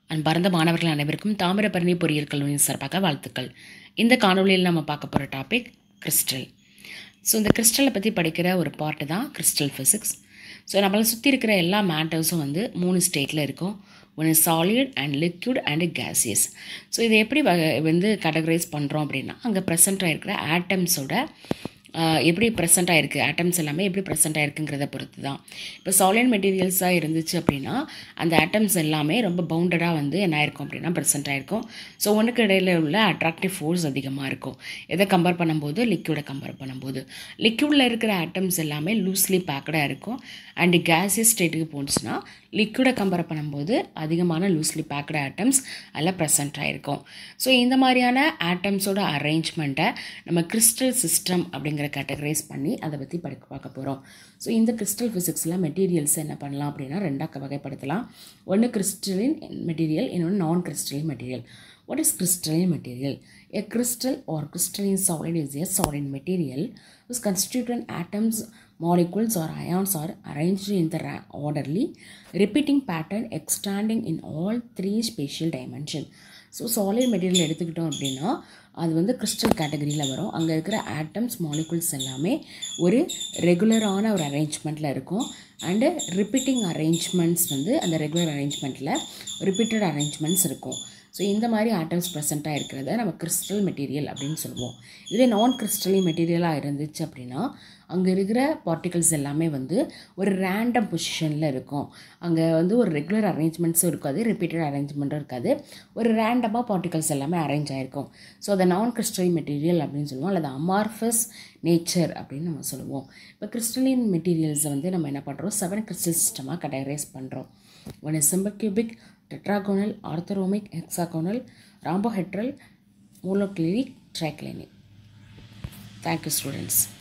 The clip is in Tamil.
அன்பார்ந்த மாணவர்கள் அனைவருக்கும் தாமிரபரணி பொறியியல் கல்லூரியின் சார்பாக வாழ்த்துக்கள் இந்த காணொளியில் நம்ம பார்க்க போகிற டாபிக் கிறிஸ்டல் ஸோ இந்த கிறிஸ்டலை பற்றி படிக்கிற ஒரு பார்ட்டு தான் கிறிஸ்டல் ஃபிசிக்ஸ் ஸோ நம்மளை சுற்றி இருக்கிற எல்லா மேட்டர்ஸும் வந்து மூணு ஸ்டேட்டில் இருக்கும் ஒன்று solid and liquid and gaseous so இதை எப்படி வ- வந்து கேட்டகரைஸ் பண்ணுறோம் அப்படின்னா அங்கே ப்ரெசென்ட் ஆகிருக்கிற ஆட்டம்ஸோட எப்படி ப்ரெசென்ட் ஆகிருக்கு ஆட்டம்ஸ் எல்லாமே எப்படி ப்ரெசென்ட் ஆகிருக்குங்கிறத பொறுத்து தான் இப்போ சாலிட் மெட்டீரியல்ஸாக இருந்துச்சு அப்படின்னா அந்த ஆட்டம்ஸ் எல்லாமே ரொம்ப பவுண்டடாக வந்து என்ன ஆயிருக்கும் அப்படின்னா ப்ரெசென்ட் ஆயிருக்கும் ஸோ ஒன்றுக்கு இடையில உள்ள அட்ராக்டிவ் ஃபோர்ஸ் அதிகமாக இருக்கும் எதை கம்பேர் பண்ணும்போது லிக்யூடை கம்பேர் பண்ணும்போது லிக்யூடில் இருக்கிற ஆட்டம்ஸ் எல்லாமே லூஸ்லி பேக்கடாக இருக்கும் அண்டு கேசியஸ் ஸ்டேட்டுக்கு போணுச்சுன்னா லிக்விடை கம்பேர் பண்ணும்போது அதிகமான லூஸ்லி பேக்கடு ஆட்டம்ஸ் அதில் ப்ரெசென்ட் ஆகிருக்கும் ஸோ இந்த மாதிரியான ஆட்டம்ஸோட அரேஞ்ச்மெண்ட்டை நம்ம கிறிஸ்டல் சிஸ்டம் அப்படிங்கிற கேட்டகரைஸ் பண்ணி அதை பற்றி படிக்க பார்க்க போகிறோம் ஸோ இந்த கிறிஸ்டல் ஃபிசிக்ஸில் மெட்டீரியல்ஸ் என்ன பண்ணலாம் அப்படின்னா ரெண்டாக வகைப்படுத்தலாம் ஒன்று கிறிஸ்டலின் மெட்டீரியல் இன்னொன்று நான் crystalline material What is crystalline material? A crystal or crystalline solid is a solid material whose constituent atoms, molecules, or ions are arranged in the ra- orderly, repeating pattern extending in all three spatial dimension. So solid material எடுத்துக்கிட்டோம் அப்படின்னா அது வந்து கிறிஸ்டல் கேட்டகரியில் வரும் அங்கே இருக்கிற ஆட்டம்ஸ் மாலிகுல்ஸ் எல்லாமே ஒரு ரெகுலரான ஒரு அரேஞ்ச்மெண்ட்டில் இருக்கும் அண்டு ரிப்பீட்டிங் அரேஞ்ச்மெண்ட்ஸ் வந்து அந்த ரெகுலர் அரேஞ்ச்மெண்ட்டில் ரிப்பீட்டட் அரேஞ்ச்மெண்ட்ஸ் இருக்கும் ஸோ இந்த மாதிரி ஆட்டம்ஸ் ப்ரெசென்ட்டாக இருக்கிறத நம்ம கிறிஸ்டல் மெட்டீரியல் அப்படின்னு சொல்லுவோம் இதே நான் கிறிஸ்டலி மெட்டீரியலாக இருந்துச்சு அப்படின்னா அங்கே இருக்கிற பார்ட்டிகல்ஸ் எல்லாமே வந்து ஒரு ரேண்டம் பொசிஷனில் இருக்கும் அங்கே வந்து ஒரு ரெகுலர் அரேஞ்ச்மெண்ட்ஸும் இருக்காது ரிப்பீட்டட் அரேஞ்ச்மெண்ட்டும் இருக்காது ஒரு ரேண்டமாக பார்ட்டிகல்ஸ் எல்லாமே அரேஞ்ச் ஆகிருக்கும் ஸோ அதை நான் கிறிஸ்டலி மெட்டீரியல் அப்படின்னு சொல்லுவோம் அல்லது அமார்ஃபஸ் நேச்சர் அப்படின்னு நம்ம சொல்லுவோம் இப்போ கிறிஸ்டலின் மெட்டீரியல்ஸை வந்து நம்ம என்ன பண்ணுறோம் செவன் கிறிஸ்டல் சிஸ்டமாக கேட்டகரைஸ் பண்ணுறோம் one is simple cubic tetragonal, orthorhombic, hexagonal, rhombohedral, monoclinic, triclinic. Thank you students.